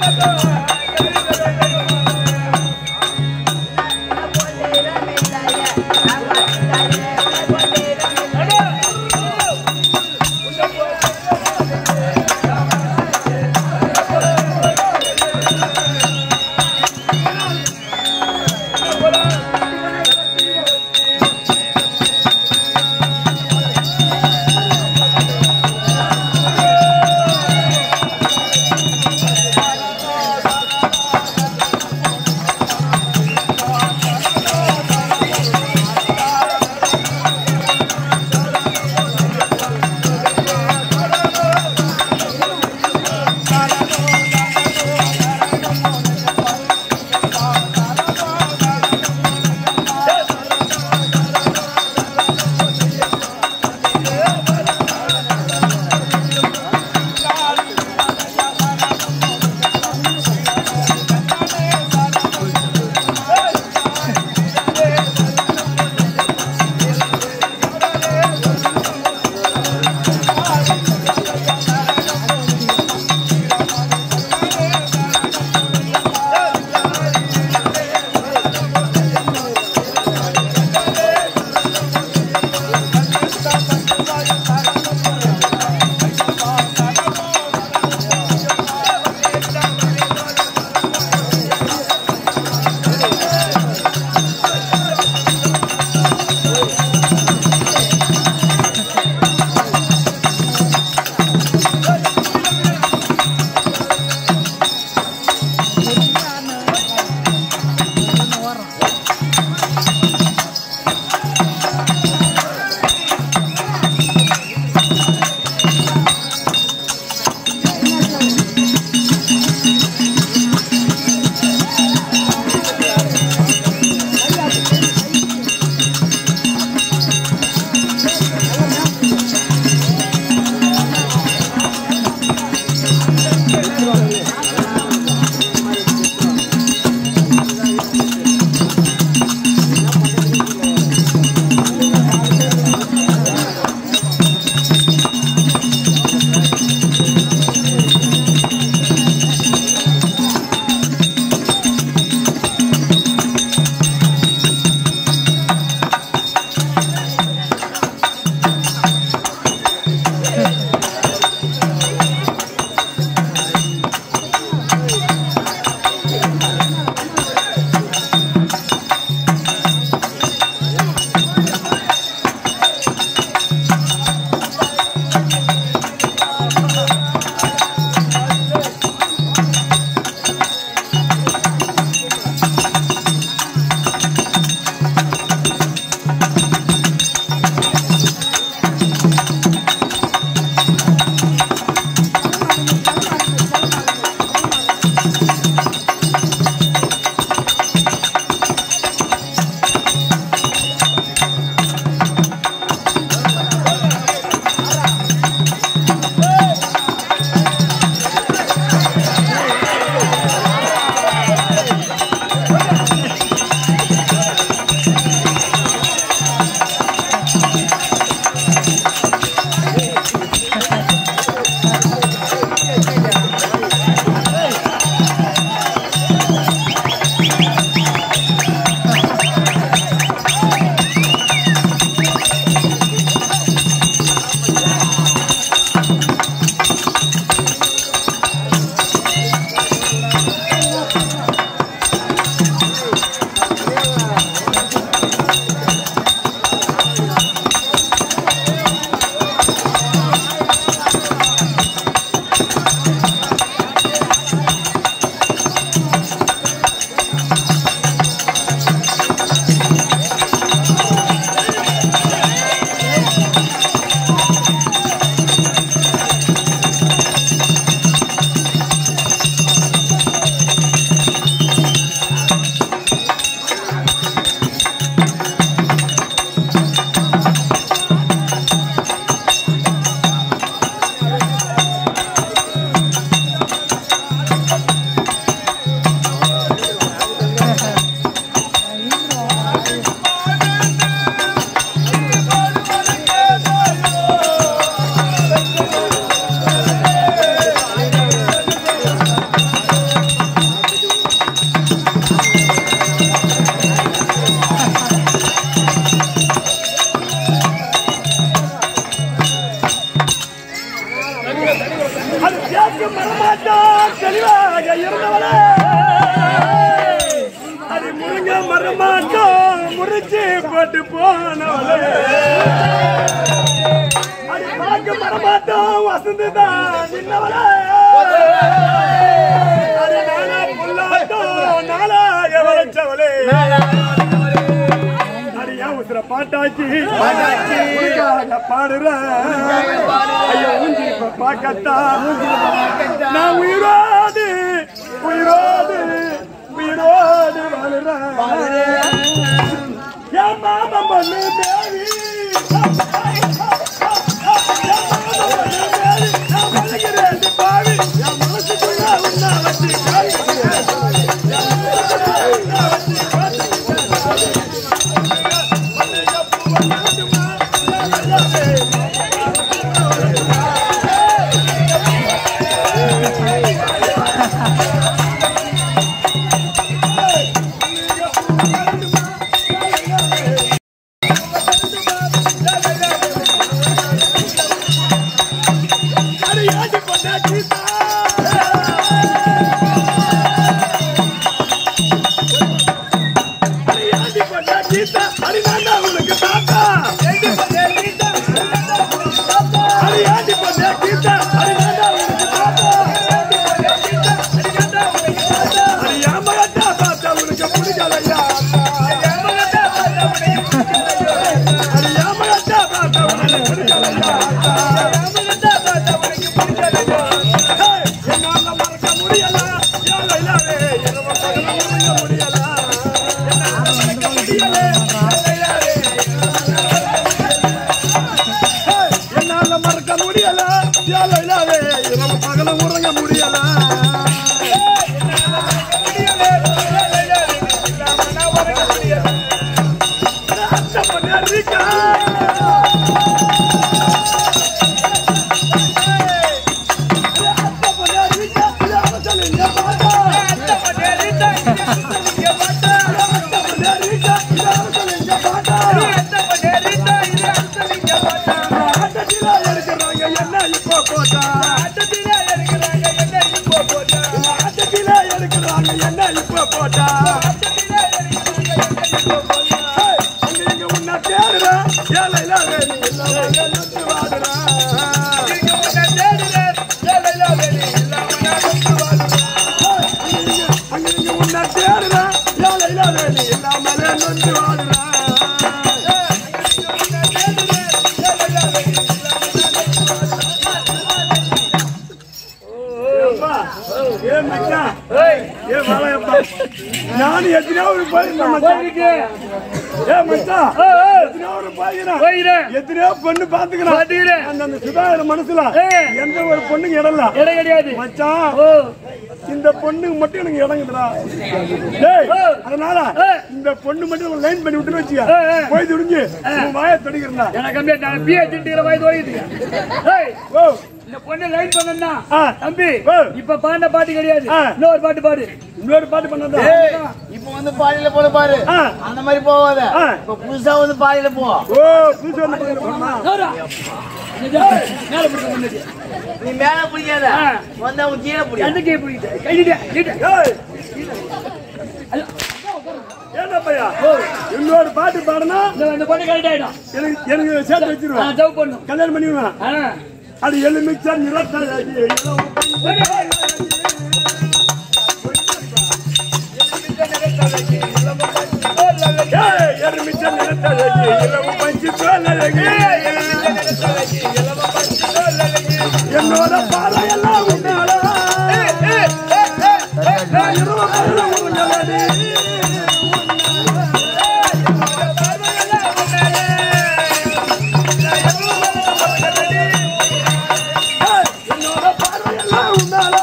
ஆ விட்டு போனவளே அடி பார்க்க மரமாட்டோம் வசந்துதான் நின்னவளே அடி நானா புல்லாட்டம் நாளாக வளர்ச்சவளே அடி ஏன் உசுர பாட்டாக்கி உனக்காக பாடுறேன் ஐயோ ஊஞ்சி இப்ப பார்க்கத்தா நான் உயிரோடு உயிரோடு உயிரோடு வாழுறேன் என் மாமா பண்ணு தேவி பாவி என் மனசுக்குள்ள உன்னை வச்சு அடியாடி பண்ண கீதா அடியாடி பண்ண கீதா அடி நான்டா உனக்கு தாத்தா அடியாடி பண்ண கீதா அடி நான்டா உனக்கு தாத்தா அடி ஏமாத்தா பார்த்தா உனக்கு பிடிக்கலையா அடி ஏமாத்தா பார்த்தா உனக்கு பிடிக்கலையா ஏய், என்னால மறக்க முடியல யாரை யாரே இரவு பகல முடிய முடியல என்னால மறக்க முடியல யாரை யாரே ஏய், என்னால மறக்க முடியல யாரை யாரே இரவு பகல உறங்க முடியல அச்ச பண்ணிருக்கா இல்லாமலே நொந்து வாடுறேன் ஏப்பா, ஏ மச்சான், ஏ வாழையப்பா, நான் எத்தனையோ ஒரு போயிருந்தேன் மச்சான். ஏ மச்சான், எத்தனையோ ஒரு போயிருக்கிறேன். எத்தனையோ பொண்ணு பாத்துக்கிறேன் அந்த அந்த சுதாகர மனசுல எந்த ஒரு பொண்ணுக்கு இடம் இல்ல இடம் கிடையாது மச்சான் ஓ இந்த பொண்ணுக்கு மட்டும் எனக்கு இடங்குதுடா டேய் அதனால இந்த பொண்ணு மட்டும் லைன் பண்ணி விட்டு வச்சுக்க போய் துடிஞ்சு உன் வாயை தொடிக்கிறா எனக்கு கம்மியா நான் பிஏ திண்டிகிற வயது ஓடிட்டு ஏய் ஓ இந்த பொண்ணு லைன் பண்ணா ஆ. தம்பி ஓ. இப்ப பாடின பாட்டு கிடையாது ஆ. இன்னொரு பாட்டு பாடு இன்னொரு பாட்டு பண்ணதா இப்ப வந்து பாதியில போல பாரு ஆ. அந்த மாதிரி போவாத ஆ. இப்ப புதுசா வந்து பாதியில போ ஓ புதுசு வந்து பண்ணா நோரா. ஏய், மேல பிடிச்ச முன்னாடி. நீ மேல பிடிக்காத ஆ. வந்து அவங்க கீழே பிடி எந்த கை பிடிக்கிட்ட? கை நீட்டு, நீட்டு. ஏய் ஏன்டா பையா இன்னொரு பாட்டு பாடுனா இந்த இந்த பொண்ணு correct ஆயிடும். எனக்கு எனக்கு சேர்த்து ஆ, வச்சிருவேன் ஜவ் பண்ணும். கல்யாணம் பண்ணிடுவேன் ஆ. அது எலுமிச்சா நிறத்தாகி எலுமிச்சா நிறத்தாகி இளவு பஞ்சு தோலழகி என்னோட பாதை எல்லாம் உன்னால நான் இரவு பகல உன்னலடி. ஏய், என்னோட பார்வை எல்லாம் உன்னால.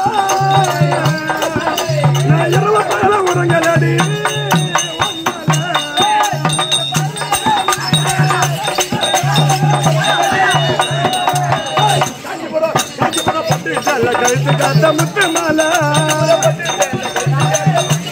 நான் இரவு பகல உறங்கலடி. காஞ்சிபுரம், காஞ்சிபுரம் பட்டு சேலை கழுத்து காத்த முத்து மாலை.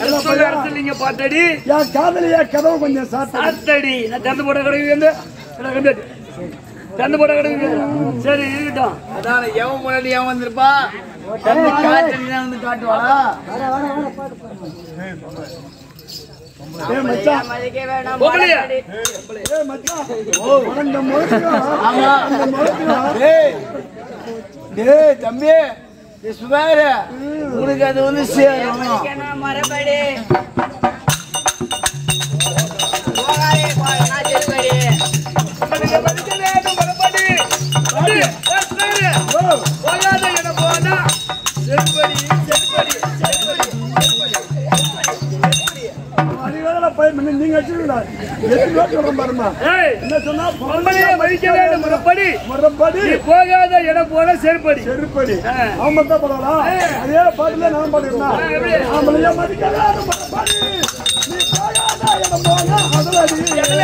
அரசு அரசு நீங்க பாத்தடி என் காதலிய கதவு கொஞ்சம் சாத்த சாத்தடி நான் தந்து போட கிடையாது வந்து கிடக்கு தந்து போட கிடையாது சரி இருக்கட்டும் அதான் எவன் முன்னாடி எவன் வந்திருப்பா தம்பி காட்டு வந்து காட்டுவாளா ஏ மச்சான் பொம்பளையா ஏ மச்சான் அந்த முகத்துக்கும் ஆமா அந்த முகத்துக்கும் டேய் டேய் தம்பி நீ சுதாகர உனக்கு அது வந்து சேரும் மரபடி போகாதே போகனா செல்படி மனித மனித வேண்டும் மறுபடி வந்து, ஏ, சுதாகரு, ஓ, போகாத இடம் போனா செருப்படி செருப்படி செருப்படி அதிகாலை போய் முன்ன நீங்க வச்சுக்கீங்களா எத்தனை பேர் சொல்றேன் பாருமா ஏய் என்ன சொன்னா பொம்பளையை மதிக்க வேண்டும் மறுபடி முறைப்படி நீ போகாத இடம் போன செருப்படி செருப்படி ஆ. அவன் தான் பரவாயில்ல அதே பாட்டுல நான் பாடிருந்தேன் ஆ, எப்படி? அவளைய மதிக்காத முறைப்படி நீ போகாத இடம் போனா முதலடி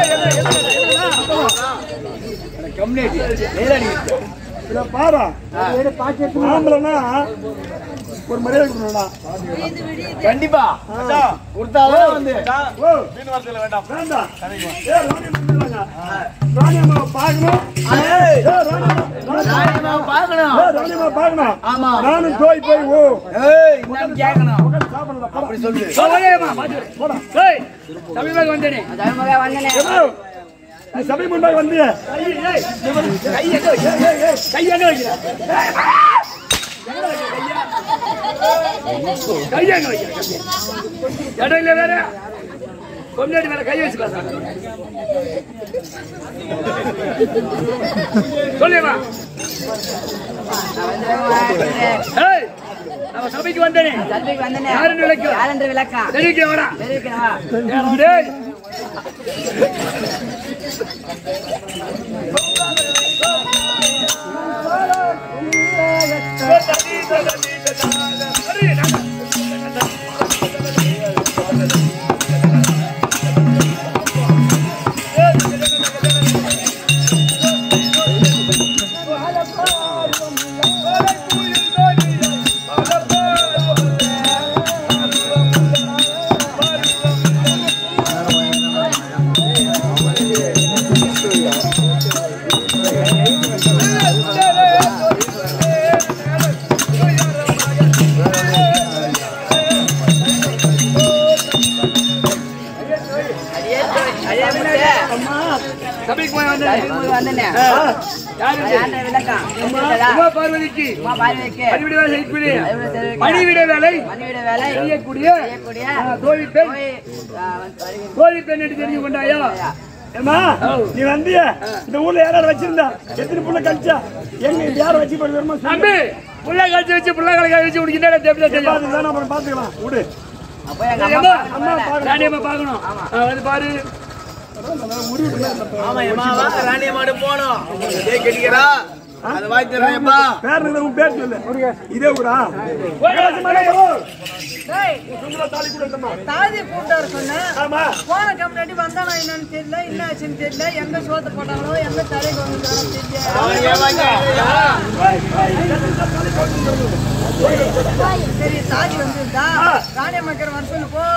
இத பாரு ஆம்பளைனா ஒரு மரியாதை கொடுக்கணும்டா கண்டிப்பா கொடுத்தாதான் வந்து ஓ வேண்டாம் ஏ ராணி வந்துடுவாங்க ராணி அம்மாவை பார்க்கணும் ஏய், ஏ ராணி அம்மா- ராணி- ராணியம்மாவை பார்க்கணும் ஏ ராணி அம்மாவை பார்க்கணும் ஆமா. நானும் போய் போய் ஓ ஏய் என்னன்னு கேட்கணும் உட்கார்ந்து சாப்பிடலாம் போடா. அப்படி சொல்லு போகலையேம்மா, பாத்து. ஏய், சமீபமாக வந்தேனே. மக வந்தனே ஏதோ, நீ சபை முன்பாக வந்திய கை, ஏய், கை எங்க வைக்கிற? கை எங்க வைக்கிற? கை எங்க வைக்கிற? இடையில வேற கொண்டாடி மேல கை வச்சு பேசுறாங்க. சொல்லுமா ஏய் நம்ம சபைக்கு வந்தேனே சல்விக்கு வந்தனே யாருன்னு விளக்கு யாரென்று விளக்கம் தெரிவிக்க வரா தெரிவிக்கணுமா டேய் சபைக்கு போய் வந்தேன் வந்தனே யாரு இது? யாரென்று விளக்கம் தெரிவித்ததா? உமா பார்வதிக்கு உமா பார்வைக்கு பணிவிட வேலை செய்யக்கூடிய அறிவுரை தெரிவிக்க. பணிவிட வேலை மணிவிட வேலை செய்யக்கூடிய செய்யக்கூடிய ஆ, தோழி பெண் போய் ஆ, வந்து வருகின்ற தோழி பெண் என்று தெரிஞ்சு கொண்டாயா ஏமா நீ வந்திய இந்த ஊர்ல யாராவது வச்சிருந்தா எத்தனை புள்ள கழிச்சா எங்க யார் வச்சு போடுறோமோ தம்பி புள்ள கழிச்சு வச்சு புள்ள கழிச்சு வச்சு உனக்கு என்ன தெரியும் தெரியும் அதுதான் அப்புறம் பாத்துக்கலாம் விடு அப்போ எங்க அம்மா, அம்மா அம்மா, ராணியம்மா பார்க்கணும் ஆ, வந்து பாரு ஆமா ஏமா வாங்க ராணியம்மாடு போனோம் ஏய் கெட்டிக்கிறா அது வாங்கி தரேன்ப்பா பேர் இல்லை, உன் பேர் சொல்லு இதே ஊரா தாதி கூட்டாரு சொன்னேன் ஆமா போன கம்பெனி வந்தானா என்னன்னு தெரியல என்ன ஆச்சுன்னு தெரியல எங்க சோத்த போட்டாங்களோ எங்க தலைக்கு வந்துட்டாரோ தெரியல அவன் ஏமாங்க சரி தாதி வந்திருந்தா ராணிய மக்கள் வர சொல்லு போ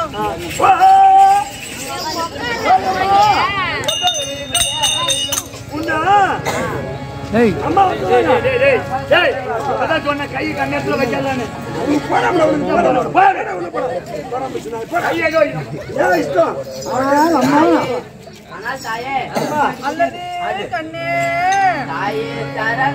உண்டா அம்மா வந்துருவாங்க. டேய், டேய், டேய், அதான் சொன்னேன், கை கண்ணத்துல வைக்கலான்னு. நீ போடாமல உள்ள போடா. போடா, உள்ள போடா. போடா, மிஷினா. போடா. கை எங்க வைக்கணும்? ஏன் இஷ்டம் அம்மா ஆனால் தாயே அல்லது கண்ணே தாயே தர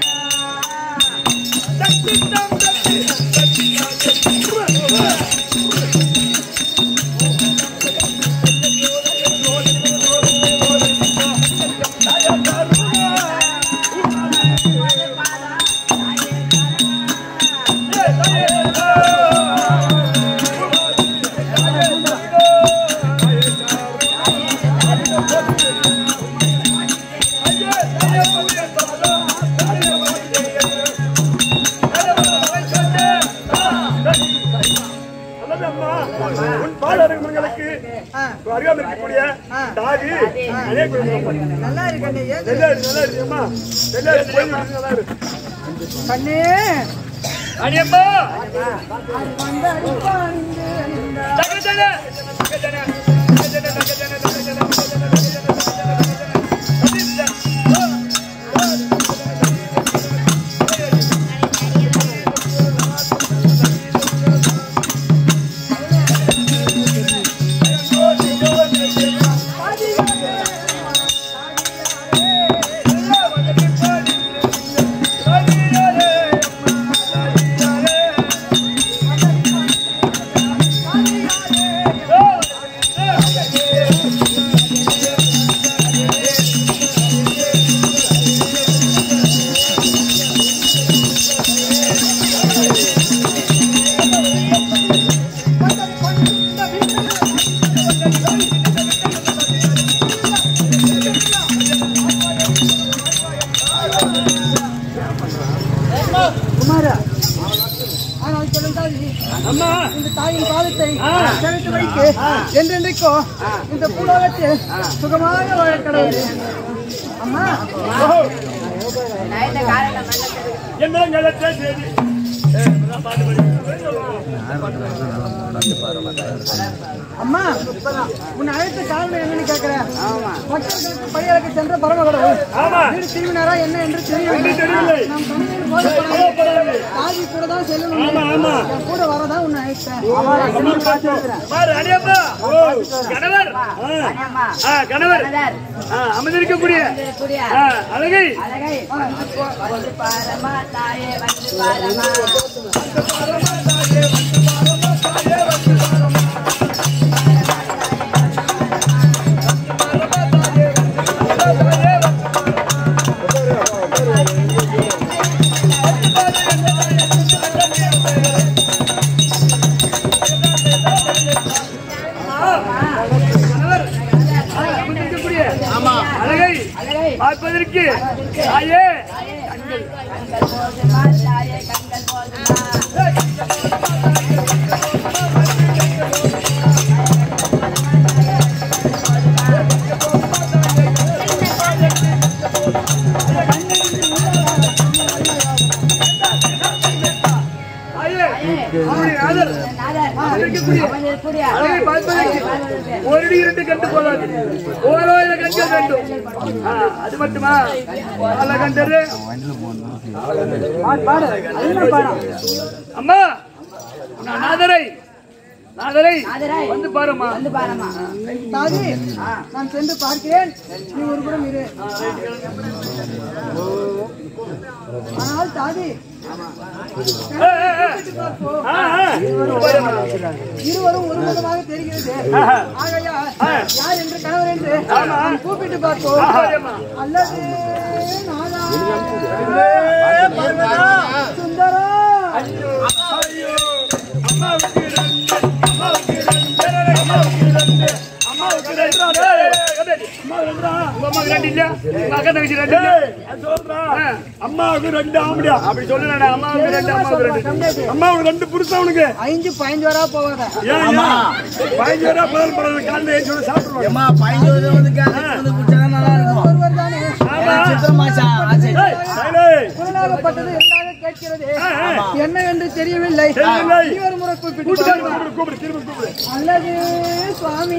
அல்லது அம்மா உன் பாடகர்களுக்கு அருகாமல் இருக்கக்கூடிய தாதி அதே குழந்தை நல்லா இருக்கு கண்ணே ஏன் நல்லா இருக்கு நல்லா இருக்கு அம்மா நல்லா இருக்கு போய் விடுங்க, நல்லா இருக்கு கண்ணே ராணியம்மா, வந்து அடிப்பாங்க தகு குமாரா ஆனால் சொல்லுங்கள் அம்மா இந்த தாயின் பாதத்தை செலுத்தி வைத்து என்றென்றைக்கோ இந்த பூலோகத்தில் சுகமாக வாழ கடவுள் அம்மா நைட்டு காலையில மண்டபத்துக்கு எந்திரங்களத்தை செய்தி அம்மா உன்னை அழைத்த காரணம் என்னன்னு கேட்கிறேன் மக்களுக்கு பணியாளருக்கு சென்ற பரம கடவுள் ஆமா. வீடு திரும்பினாரா என்ன என்று தெரியவில்லை தெரியவில்லை. நாம் தனிமையில் போதப்படாது. தாதி கூட தான் செல்லணும் என் கூட வரதான் உன்னை அழைத்தேன் பாரு அடியப்பா கணவர் அம்மா ஆ, கணவர் கணவர். ஆ, அமர்ந்திருக்கக்கூடிய கூடிய ஆ, அழகை அழகை வந்து போ- வந்து பாரமா தாயே வந்து பாரமா கணவர் ஆ, அமர்ந்திருக்கக்கூடிய அழகை அழகை பார்ப்பதற்கு தாயே கண்கள் போதுமா தாயே கண்கள் போதுமா தாயே அவருடைய ஆதர் நாதர் அமர்ந்திருக்கக்கூடிய அமர்ந்திருக்கக்கூடிய அழகை பார்ப்பதற்கு ஒரு அடி இரண்டு கண்டு போதாது ஓராயிரம் கண்கள் வேண்டும் ஆ, அது மட்டுமா பல கண்டரு அம்மா நான் நாதரை நாதரை நாதரை. வந்து பாருமா வந்து பாரமா தாதி நான் சென்று பார்க்கிறேன் நீ ஒரு புறம் இரு ஆனால் தாதி ஏ, ஏ, ஏ. ஆ, ஆ. பாருமா. இருவரும் ஒரு முகமாக தெரிகிறது ஆகையா யார் என்று கணவர் என்று நாம் கூப்பிட்டு பார்ப்போம் பாருமா. அல்லது நானா? சுந்தரம் அம்மாவுக்கு ரெண்டு, அம்மாவுக்கு ரெண்டு, அம்மாவுக்கு ரெண்டு, அம்மாவுக்கு ரெண்டு. ஏய், ஏய், கண்டாடி. உங்க அம்மாவுக்கு ரெண்டு இல்லையா? உங்க அக்கா தங்கச்சி ரெண்டு இல்லையா? ஆ. அம்மாவுக்கு ரெண்டு ஆம்படியா அப்படி சொல்லுறேன் அம்மாவுக்கு ரெண்டு அம்மாவுக்கு ரெண்டு அம்மாவுக்கு ரெண்டு புருஷன் அவனுக்கு ஐந்து பதினஞ்சு வரா போவாத ஏன் ஏன்? பதினஞ்சு ரூபா பதினஞ்சு ரூபா காலையில் ஏற்றி வந்து சாப்பிடுவாங்க அம்மா பதினோரு வந்து கேட்டு வந்து குடிச்சா நல்லா இருக்கும் ஒருவர் தானே சித்திரமாச்சா ஆச்சு ஏய், சைலே, குரலாகப்பட்டது இரண்டாக கேட்கிறது என்ன என்று தெரியவில்லை தெரியவில்லை. நீ ஒரு முறை கூப்பிட்டு கூப்பிடு, பாருமா. கூப்பிடு, கூப்பிடு, திரும்ப கூப்பிடு. அல்லது சுவாமி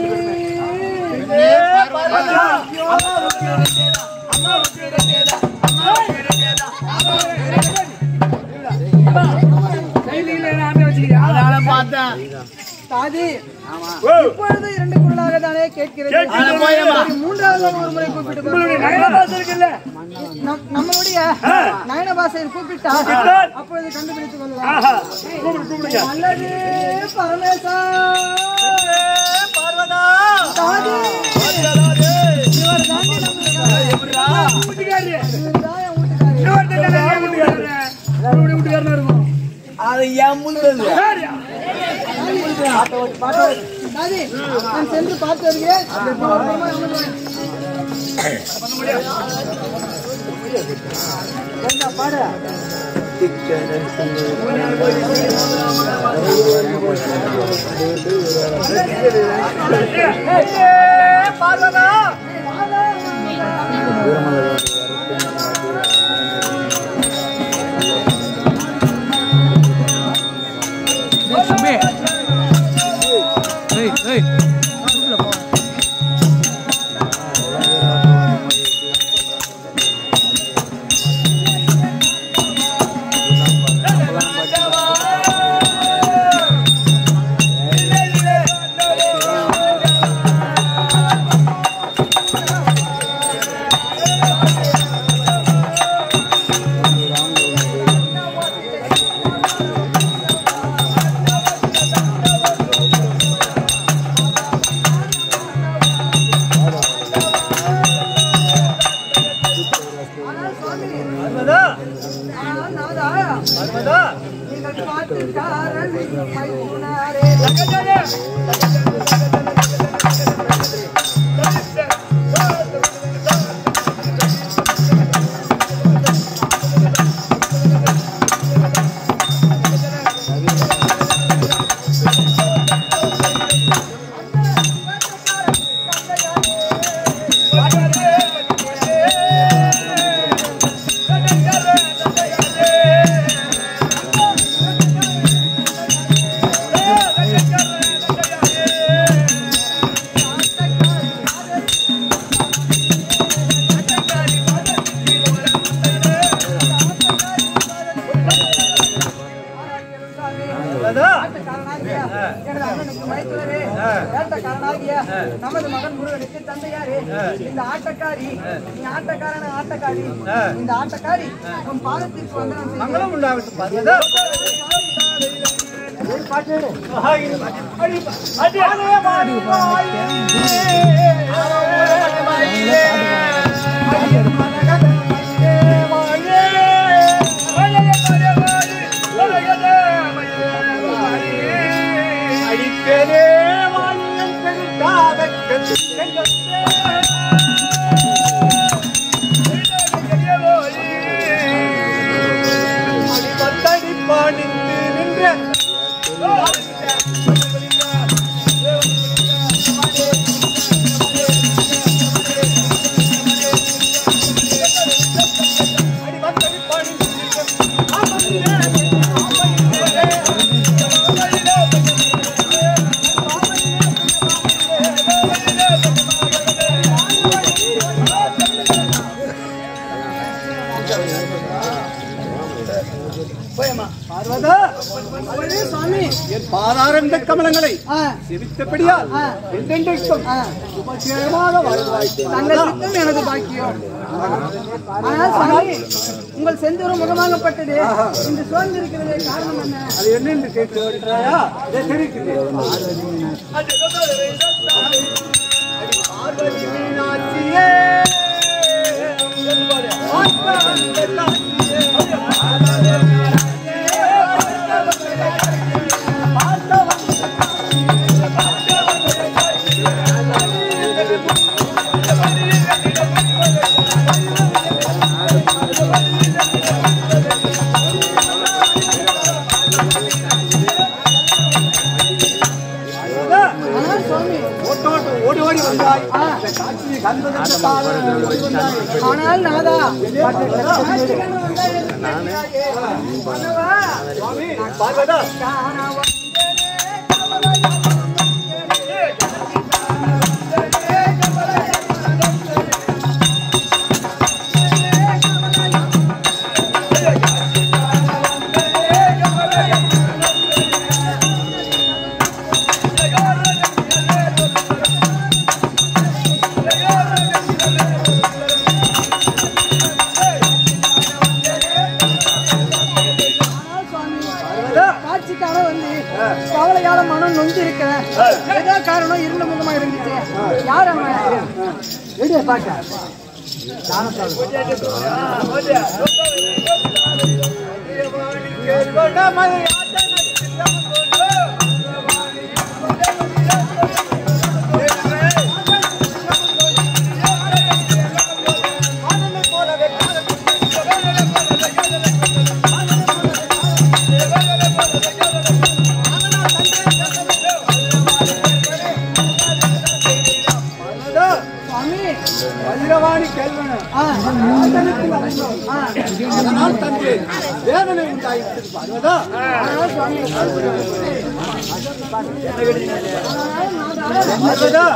கைலியில நாமே வச்சுக்கிறியா? அதனால பார்த்தேன் தாதி ஓ, இப்பொழுது இரண்டு குரலாக தானே கேட்கிறது கேட்கிறது. சரி, மூன்றாவது ஒரு முறை கூப்பிட்டு உங்களுடைய பாருமா. நயனபாசம் இருக்குல்ல? நம்- நம்மளுடைய நயனபாசையில் கூப்பிட்டால் கூப்பிட்டால். அப்பொழுது கண்டுபிடித்துக் கொள்ளலாம் ஆஹா, கூப்பிடு, கூப்பிடுங்க. அல்லது பரமேசா தாதி இவர் தாண்டி நம்மளுக்கு வீட்டுக்காரி. இவர்தான் என் வீட்டுக்காரி. இன்னொருத்தன் என்ன என் வீட்டுக்காரன்? அவருடைய வீட்டுக்காரனா இருக்கும். அது என் முள்ளது யாருயா? தாதி நான் சென்று பார்த்து வருகிறேன் ஒரு புறமா அமர்கிறேன். என்ன பாடு நீங்கள் பாட்டுக்காரன் மைத்துனாரே. ஆட்டக்காரனாகிய எனது அண்ணனுக்கு மைத்துனரே, வேட்டக்காரனாகிய நமது மகன் முருகனுக்கு தந்தையாரே இந்த ஆட்டக்காரி நீ ஆட்டக்காரன ஆட்டக்காரி இந்த ஆட்டக்காரி உன் பாதத்திற்கு வந்து மங்களம் உண்டாகட்டும் சுவாமி என் பாதாரந்த கமலங்களை ஆ, செவித்தபடியால் ஆ. என்றென்றைக்கும் ஆ. சுபசேரமாக வாழ்வாய் தங்கள் சித்தம் எனது பாக்கியம் ஆனால் சுவாமி உங்கள் செந்தூரம் முகமாகப்பட்டது இன்று சோர்ந்திருக்கிறதே காரணம் என்ன அது என்ன என்று கேட்க வருகிறாயா இதை தெரிவிக்கிறேன் பார்வதி மீனாட்சியே ஆனால் சுவாமி ஓட்டோட்டம் ஓடி ஓடி வந்தாய் இந்த காட்சியை கண்பதற்காக ஓடி வந்தாய் ஆனால் நாதா காட்சிகண்டு வந்தாய் என்று கேட்கிறாயே. மன்னவா, சுவாமி பார்வதா காண வந்தேனே கவலையும் ஆனால் சுவாமி, காட்சிக்காக வந்து கவலையால மனம் நொந்து இருக்கிறேன் ஏதோ காரணம் இருண்ட முகமா இருந்துச்சு யார் அவன் வெளியே பாக்க சுவாமி வஜ்ரவாணி கேள்வன ஆ, ஆ, அதனால் தந்தை வேதனை உண்டாயிற்று பார்வதா ஆனால் சுவாமி பார்வதா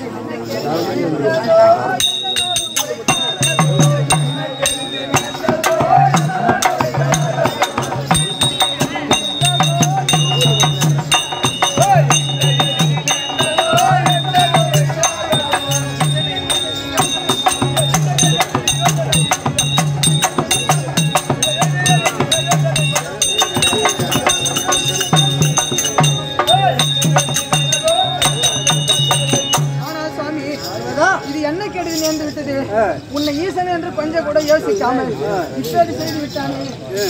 ஆனால் சுவாமி இது என்ன கெடுதி நேர்ந்து விட்டது உன்னை ஈசன் என்று கொஞ்சம் கூட யோசிக்காமல் இப்படி செய்து விட்டானே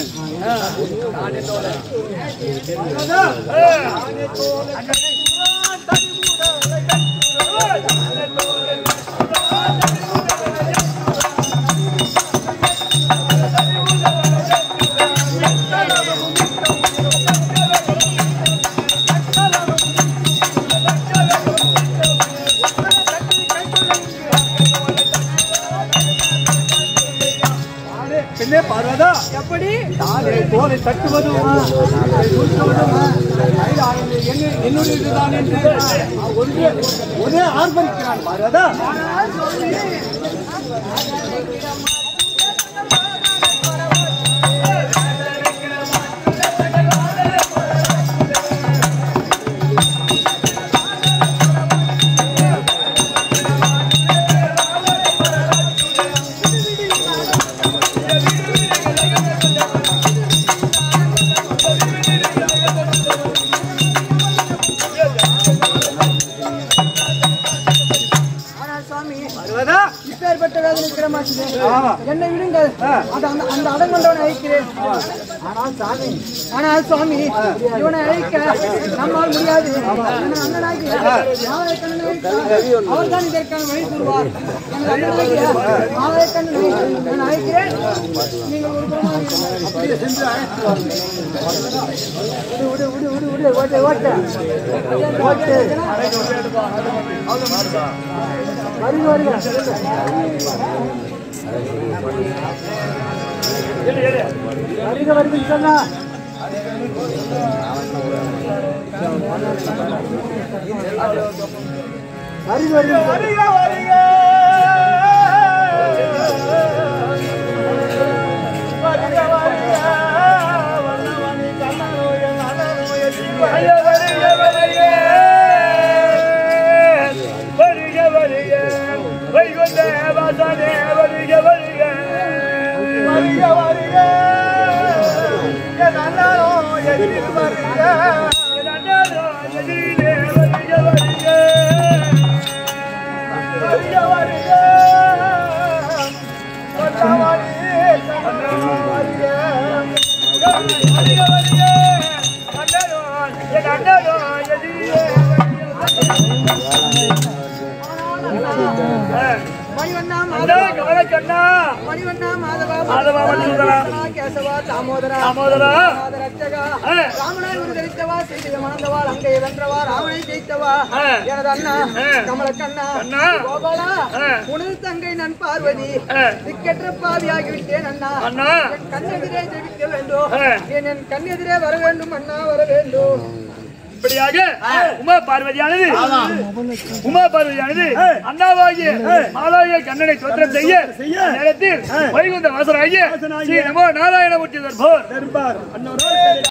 பின்னே பார்வதா எப்படி தானே தோலை தட்டுவதும் அதை தூக்குவதும், கையில் ஆனது என்ன- என்னுடையதுதான் என்று ஒன்றே ஒரே ஆர்ப்பரிக்கிறான் பார்வதா ஆனால் சுவாமி பார்வதா இப்பேற்பட்ட வேதனை கிரமாச்சு ஆமா. என்னை விடுங்கள் அது அந்த அந்த அடங்கொண்டவனை அழைக்கிறேன் ஆனால் சாமி ஆனால் சுவாமி இவனை அழைக்க நம்மால் முடியாது என் அண்ணனாகிய மாவட்டக்கண்ணனை அழைத்தால் அவர்தான் இதற்கான வழி கூறுவார் என் அண்ணனாகிய மாவட்டக்கண்ணனை நான் அழைக்கிறேன் நீங்கள் ஒரு புறமாக இருங்கள். அப்படியே சென்று அழைத்து வா. விடு விடு விடு விடு விடு ஓட்டு ஓட்டு ஓட்டு வருக வருக வருக வருக சொன்னா வருக வருக வருக வருக வருக வருக வண்ணமணி கண்ணனோ என் அண்ணனோ என் ஜீவன். வருக வருக வருக வருக வைகுண்ட வாசனே வருக வருக வருக வருக என் அண்ணனோ என் ஜீவன் வருக. நன்னாரோ எதிரிலே வருக வருக வருக வருக வண்ணமணி கண்ணனோ வருக வருக வருக அண்ணனோ என் அண்ணனோ எதிரிலே மணிவண்ணா அண்ணா மாதவா கவலைக்கண்ணா மணிவண்ணா மாதவா மாதவா, மணிவண்ணா. கேசவா தாமோதரா தாமோதரா ரட்சகா ஆ. ராமனை விடுதலித்தவா சீதையை மணந்தவா அங்கே வென்றவா ராமனை ஜெயித்தவா ஆ. எனது அண்ணா ஆ. கமலக்கண்ணா அண்ணா. கோபாலா ஆ. உனது தங்கை நான் பார்வதி ஆ. திக்கற்ற பாவியாகிவிட்டேன் அண்ணா அண்ணா என் கண்ணெதிரே ஜெபிக்க வேண்டும் ஆ. என் என் கண்ணெதிரே வர வேண்டும் அண்ணா வர வேண்டும் இப்படியாக உமா பார்வதியானது உமா பார்வதியானது அண்ணாவாகிய மாலாகிய கண்ணனை தோற்றம் செய்ய நேரத்தில் வைகுந்த வாசனாகிய ஸ்ரீ நமோ நாராயணமூர்த்தி தர்போர் தர்பார் அன்னோரோ